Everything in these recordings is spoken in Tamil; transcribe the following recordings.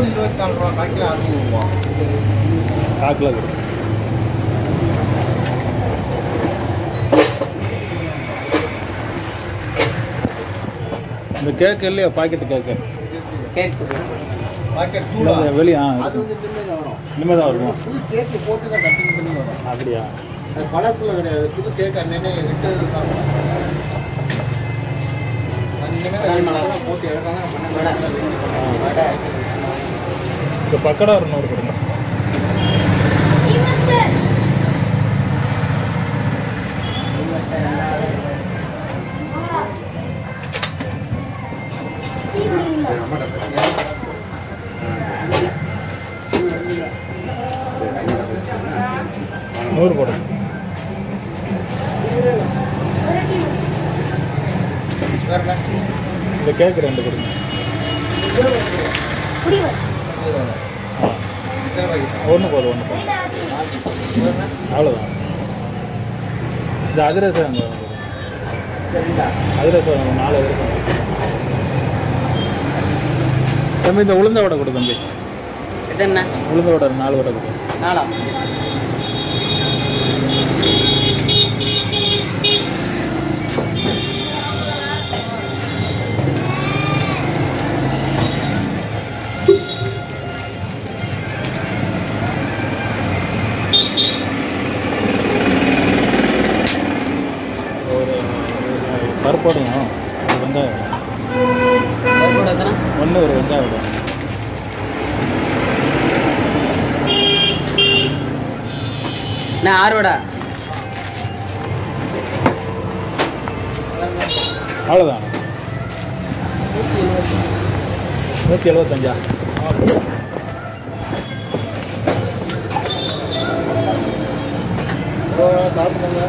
நூறு இருபத்தி நாலு ரூபா காய்க்கில் அறுபது ரூபா காக்கில் கொடு இந்த கேக்கு இல்லையா பாக்கெட்டு கேக்கு கேக் பாக்கெட் சூடா வெளியே ஆ அது வந்து திரும்ப தான் வரும் இனிமேல் தான் வருமா புது கேக்கு போட்டு தான் கட்டிங் பண்ணி வரும் அப்படியா அது பழசுல கிடையாது புது கேக் அண்ணனே விட்டது தான் அது இனிமேல் போட்டு இறக்காம பண்ண இந்த பக்கடா ஒரு நூறு கொடுங்க நூறு போடுங்க வேற என்ன? இந்த கேக்கு ரெண்டு கொடுங்க இதுதானே. ஆ இத்தனை பாக்கெட். ஒன்று போதும் ஒன்று போதும் வேற என்ன? அவ்வளோதான் இந்த அதிரசம் அங்கே இது ரெண்டா? அதிரசம் வேணும், நாலு அதிரசம் வேணும். தம்பி இந்த உளுந்த வடை கொடு தம்பி இது என்ன உளுந்த வடை நாலு வடை கொடு நாளா ஒரு பருப்போடையும் ஒரு வெங்காயம் கூட எத்தனை ஒன்று ஒரு வெங்காயம் விடும் நான் ஆறுவடா அவ்வளோதான் நூற்றி எழுபத்தஞ்சா இதோ சாப்பிடுங்க.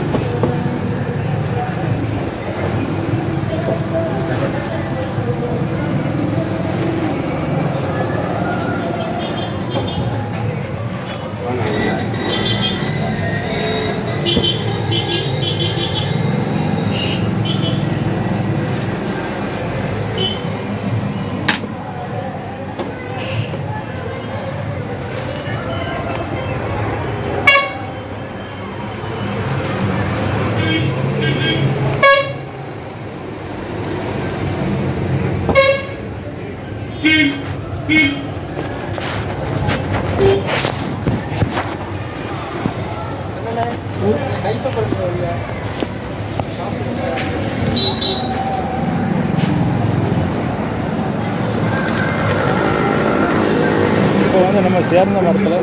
என்னண்ணே? கைப்பப்படுத்துற வழியா? இப்போ வந்து நம்ம சேர்ந்த மரத்தில்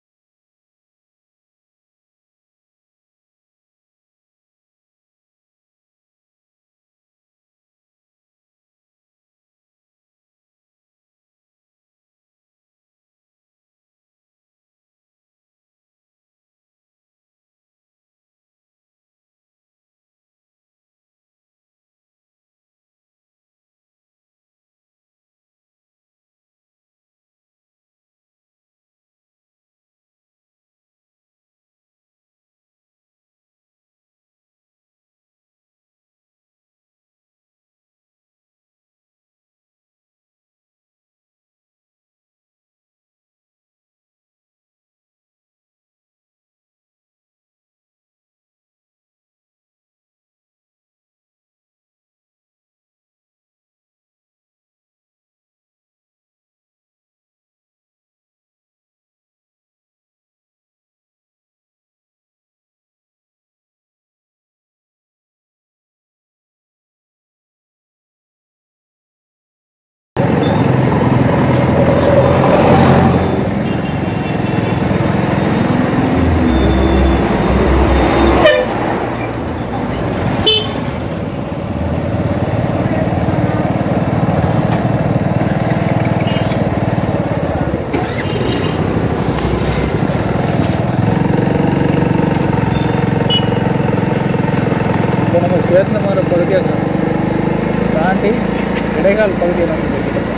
இப்போ நம்ம சேர்ந்த மாதிரி பகுதியை தாண்டி இடைக்கால் பகுதியை நம்ம போய்கிட்டு இருக்கோம்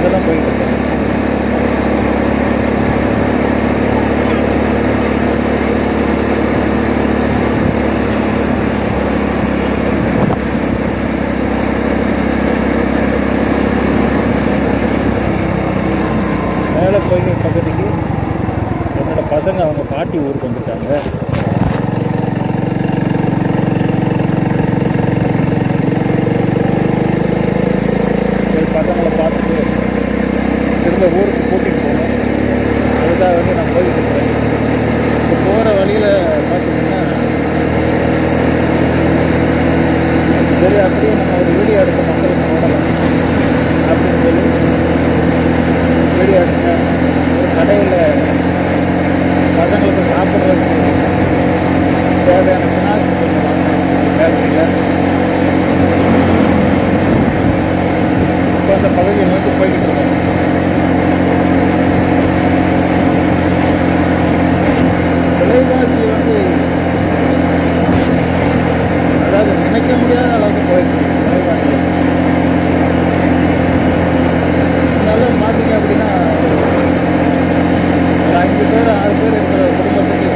அதில் தான் போயிட்டு இருக்கேன் மேலே கோயில் பக்கத்துக்கு என்னோட பசங்க அவங்க பாட்டி ஊருக்கு வந்துட்டாங்க போய் பசங்களை பார்த்துட்டு திரும்ப ஊருக்கு கூட்டிகிட்டு போகணும் அதுக்காக வந்து நான் போயிட்டு இருக்கிறேன் இப்போ போகிற வழியில் பார்த்தீங்கன்னா சரி அப்படியே நம்ம ஒரு வீடியோ எடுத்த மக்களுக்கு போடலாம் அப்படின்னு சொல்லி வீடியோ எடுத்தேன் ஒரு கடையில் பசங்களுக்கு சாப்பிட்றதுக்கு தேவையான ஸ்நாக்ஸ் பேக்கரியில் இப்போ அந்த பகுதியில் வந்து போய்கிட்டு இருக்கோம் விலைவாசி வந்து அதாவது நினைக்க முடியாத அளவுக்கு போயிடுச்சு விலைவாசி அதனால பார்த்தீங்க அப்படின்னா ஒரு அஞ்சு பேர் ஆறு பேர் இருக்கிற குடும்பத்துக்கு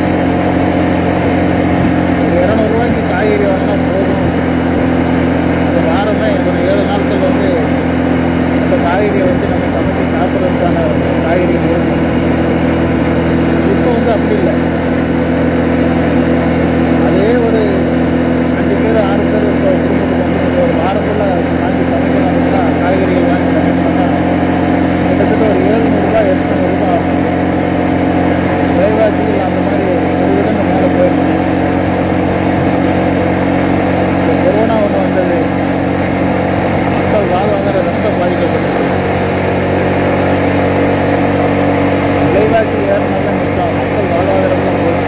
ஒரு இரநூறுவாய்க்கு காய்கறி வாங்கினா போதும் ஒரு வாரமே ஒரு ஏழு நாட்கள் வந்து அந்த காய்கறியை வச்சு நம்ம சமைச்சு சாப்பிட்றதுக்கான காய்கறிகள் இருக்கும் இப்போ வந்து அப்படி இல்லை அதே ஒரு அஞ்சு பேர் ஆறு பேர் இருக்கிற குடும்பத்துக்கு வந்து ஒரு வாரம் ஃபுல்லாக வாங்கி சமைக்கணும் அப்படின்னா காய்கறிகள் வாங்கி சமைக்கணும்னா கிட்டத்தட்ட ஒரு ஏழ்நூறுபா எட்நூறுபா ஆகும் விலைவாசிகள் அந்த மாதிரி ஒரு விதங்க மேலே போயிடும் இந்த கொரோனா ஒன்று வந்தது மக்கள் வாழ்வாதாரம் ரொம்ப பாதிக்கப்பட்டது விலைவாசி ஏறினால நிற்கும் மக்கள் வாழ்வாதாரம் தான் போயிடுச்சு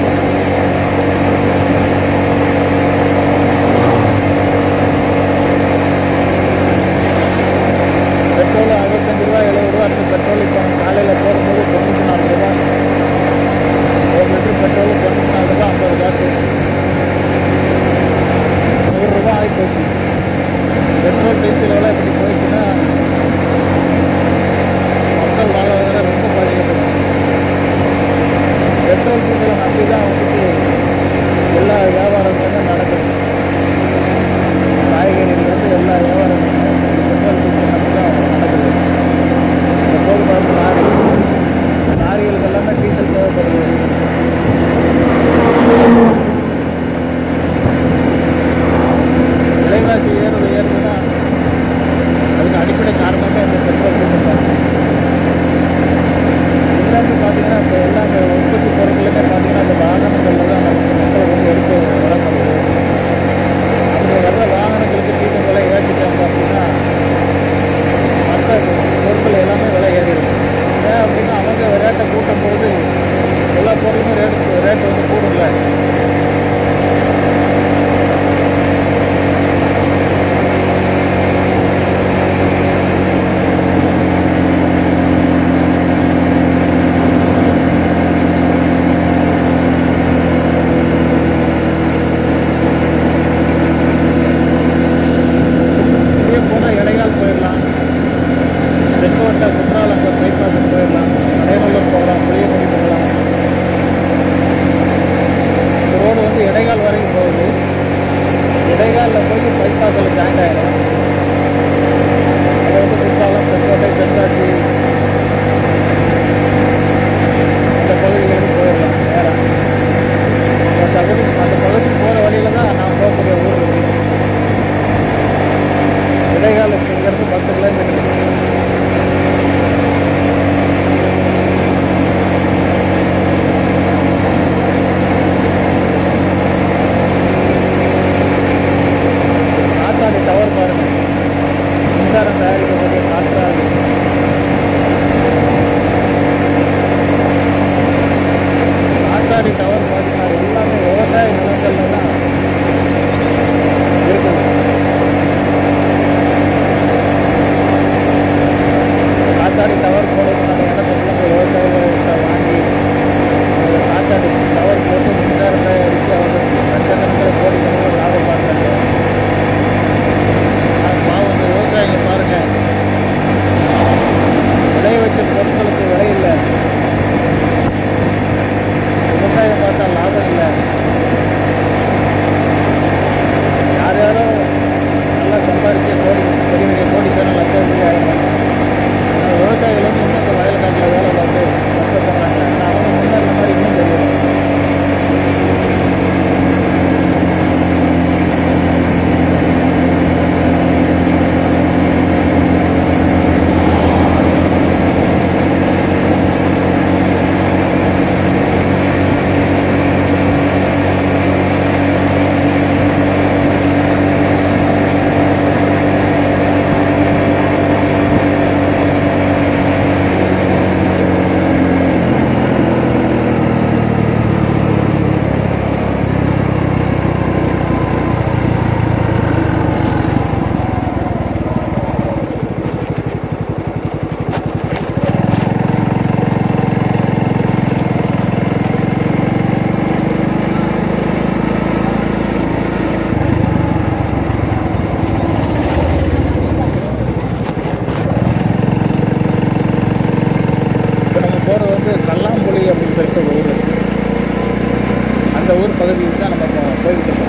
வந்து கல்லாம்புலி அப்படின்னு சொல்லிட்டு ஒரு ஊர் இருக்கு. அந்த ஊர் பகுதிக்கு தான் நம்ம இப்போ போய்கிட்டு இருக்கோம்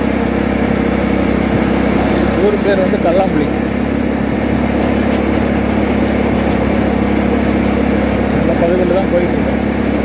ஊர் பேர் வந்து கல்லாம்புலி அந்த பகுதியில் தான் போயிட்டு இருக்கோம்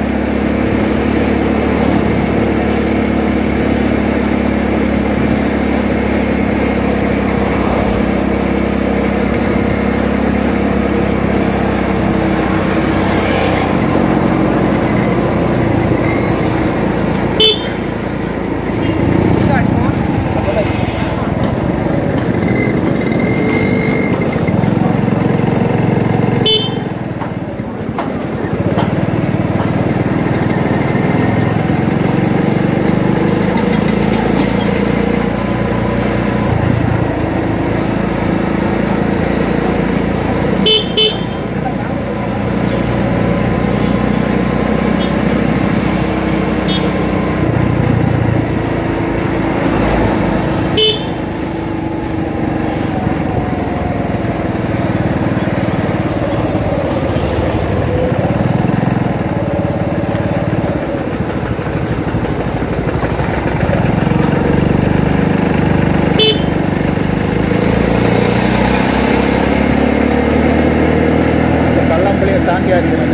இந்த கல்லாம்புலியை தாண்டி அடிக்கணும்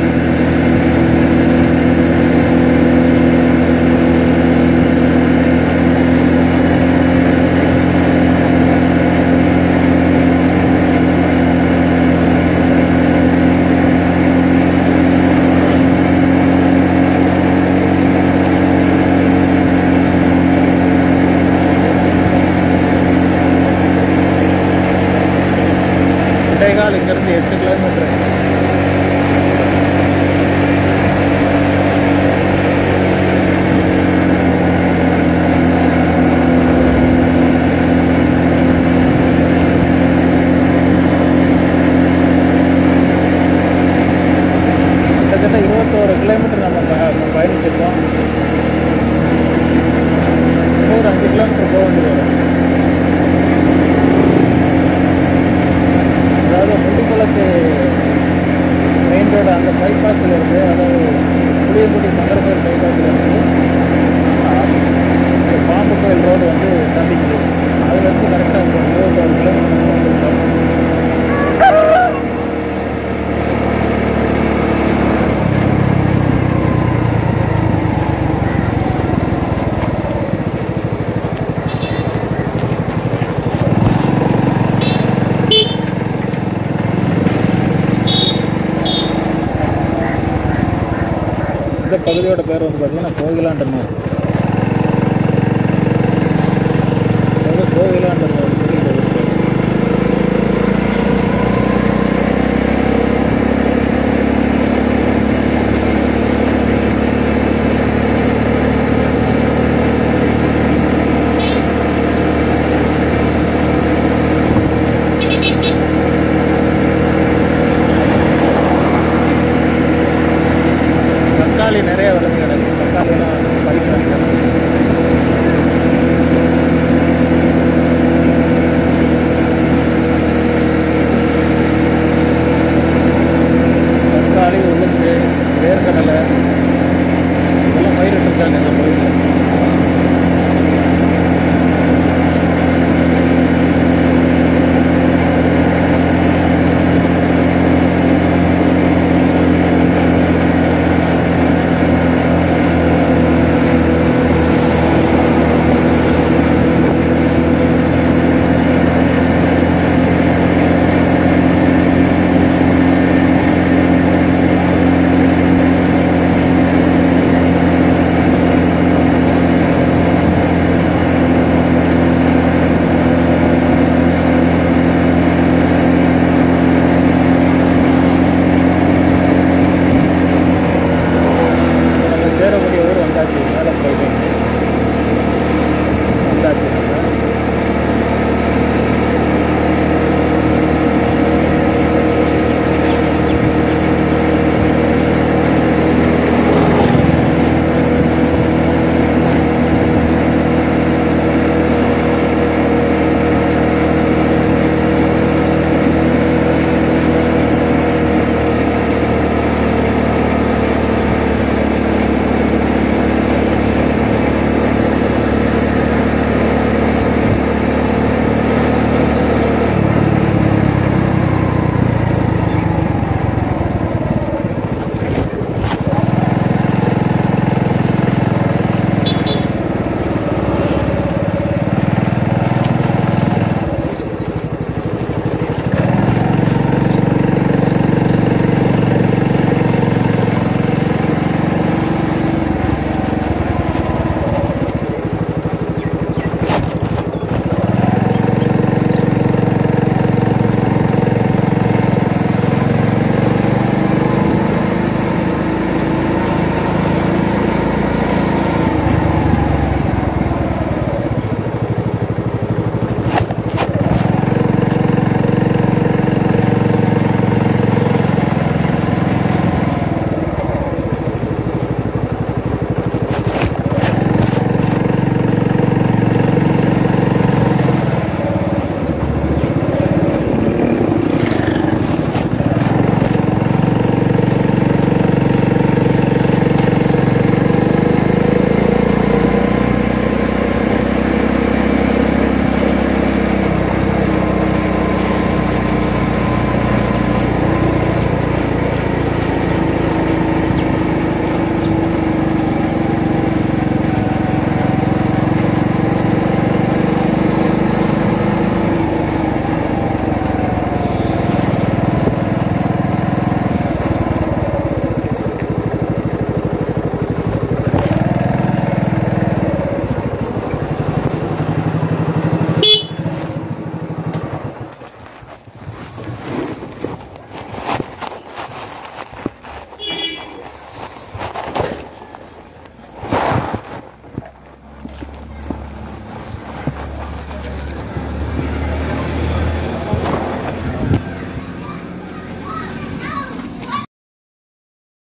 இடைகால் இங்கேருந்து எட்டு கிலோமீட்டர் கிட்டத்தட்ட இருபத்தோரு கிலோமீட்டர் நம்ம ப- நம்ம பயணிச்சிருக்கோம் இன்னும் ஒரு அஞ்சு கிலோமீட்டர் போக வேண்டியது வரும் அதாவது முண்டிக்குளத்து மெயின் ரோடு அந்த பைபாஸில் இருந்து அதாவது புளியங்குடி சங்கரகோயில் பைபாஸில் இருந்து இந்த பாம்பு கோயில் ரோடு வந்து சந்திக்குது அதுலேருந்து கரெக்டாக அந்த இருபத்தோரு கிலோமீட்டர் வந்துருக்கோம் இந்த பகுதியோட பேர் வந்து பார்த்திங்கன்னா கோகிலாண்டன்னு